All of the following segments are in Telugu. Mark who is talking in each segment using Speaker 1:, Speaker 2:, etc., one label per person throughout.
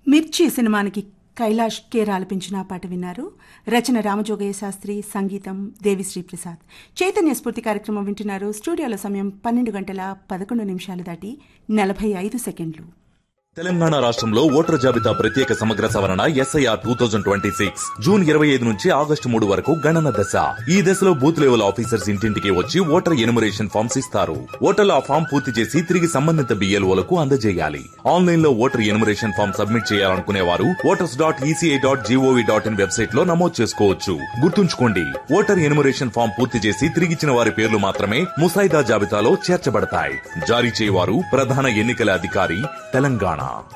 Speaker 1: మిర్చి సినిమానికి కైలాష్ కేర్ ఆలపించిన పాట విన్నారు రచన రామజోగయ్య శాస్త్రి సంగీతం దేవిశ్రీ ప్రసాద్ చైతన్య స్ఫూర్తి కార్యక్రమం వింటున్నారు స్టూడియోలో సమయం పన్నెండు గంటల పదకొండు నిమిషాలు దాటి నలభై ఐదు సెకండ్లు
Speaker 2: తెలంగాణ రాష్ట్రంలో ఓటర్ జాబితా ప్రత్యేక సమగ్ర సవరణ SIR two thousand twenty six June ఇరవై ఐదు నుంచి ఆగస్టు మూడు వరకు గణన దశ ఈ దశలో బూత్ లెవెల్ ఆఫీసర్స్ ఇంటింటికి వచ్చి ఓటర్ ఎనుమరేషన్ ఫామ్స్ ఇస్తారు ఓటర్లు ఆ ఫామ్ పూర్తి చేసి తిరిగి సంబంధిత బిఎల్ఓలకు అందజేయాలి ఆన్లైన్ లో ఓటర్ ఎనుమరేషన్ ఫామ్ సబ్మిట్ చేయాలనుకునే వారు voters dot ECI dot GOV dot in website లో నమోదు చేసుకోవచ్చు గుర్తుంచుకోండి ఓటర్ ఎనుమరేషన్ ఫామ్ పూర్తి చేసి తిరిగిచ్చిన వారి పేర్లు మాత్రమే ముసాయిదా జాబితాలో చేర్చబడతాయి జారీ చేయవారు ప్రధాన ఎన్నికల అధికారి తెలంగాణ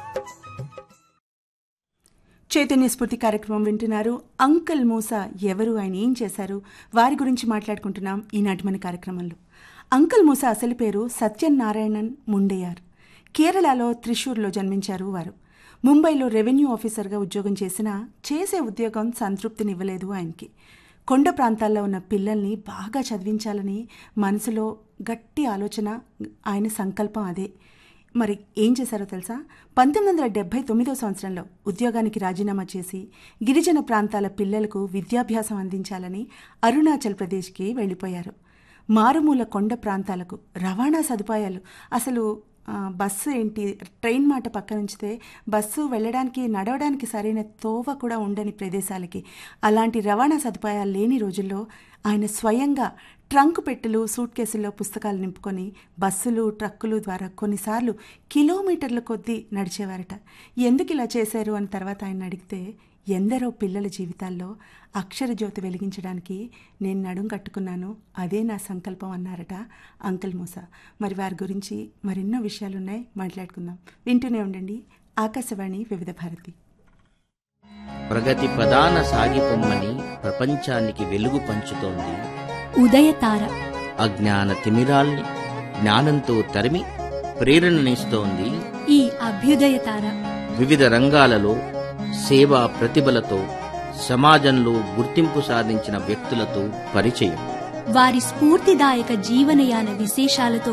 Speaker 1: చైతన్య స్ఫూర్తి కార్యక్రమం వింటున్నారు అంకల్ మూసా ఎవరు ఆయన ఏం చేశారు వారి గురించి మాట్లాడుకుంటున్నాం ఈనాటి మన కార్యక్రమంలో అంకల్ మూసా అసలు పేరు సత్యనారాయణన్ ముండేయార్ కేరళలో త్రిశూర్లో జన్మించారు వారు ముంబైలో రెవెన్యూ ఆఫీసర్గా ఉద్యోగం చేసినా చేసే ఉద్యోగం సంతృప్తినివ్వలేదు ఆయనకి కొండ ప్రాంతాల్లో ఉన్న పిల్లల్ని బాగా చదివించాలని మనసులో గట్టి ఆలోచన ఆయన సంకల్పం అదే మరి ఏం చేశారో తెలుసా పంతొమ్మిది వందల డెబ్బై తొమ్మిదో సంవత్సరంలో ఉద్యోగానికి రాజీనామా చేసి గిరిజన ప్రాంతాల పిల్లలకు విద్యాభ్యాసం అందించాలని అరుణాచల్ ప్రదేశ్కి వెళ్ళిపోయారు మారుమూల కొండ ప్రాంతాలకు రవాణా సదుపాయాలు అసలు ఆ, బస్సు ఏంటి ట్రైన్ మాట పక్కన ఉంచితే బస్సు వెళ్ళడానికి నడవడానికి సరైన తోవ కూడా ఉండని ప్రదేశాలకి అలాంటి రవాణా సదుపాయాలు లేని రోజుల్లో ఆయన స్వయంగా ట్రంక్ పెట్టెలు సూట్ కేసుల్లో పుస్తకాలు నింపుకొని బస్సులు ట్రక్కులు ద్వారా కొన్నిసార్లు కిలోమీటర్ల కొద్దీ నడిచేవారట ఎందుకు ఇలా చేశారు అని తర్వాత ఆయన అడిగితే ఎందరో పిల్లల జీవితాల్లో అక్షర జ్యోతి వెలిగించడానికి నేను నడుం కట్టుకున్నాను అదే నా సంకల్పం అన్నారట అంకుల్ మూసా మరి వారి గురించి మరెన్నో విషయాలున్నాయి మాట్లాడుకుందాం వింటూనే ఉండండి ఆకాశవాణి వివిధ భారతి
Speaker 3: ప్రగతి ప్రధాన సాగిపొమ్మని ప్రపంచానికి వెలుగు పంచుతోంది
Speaker 4: ఉదయతార
Speaker 3: అజ్ఞాన తిమిరాల్ని జ్ఞానంతో తరిమి ప్రేరణనిస్తోంది
Speaker 4: ఈ అభ్యుదయ తార
Speaker 3: వివిధ రంగాలలో సేవా ప్రతిభలతో సమాజంలో గుర్తింపు సాధించిన వ్యక్తులతో పరిచయం
Speaker 4: వారి స్ఫూర్తిదాయక జీవనయాన విశేషాలతో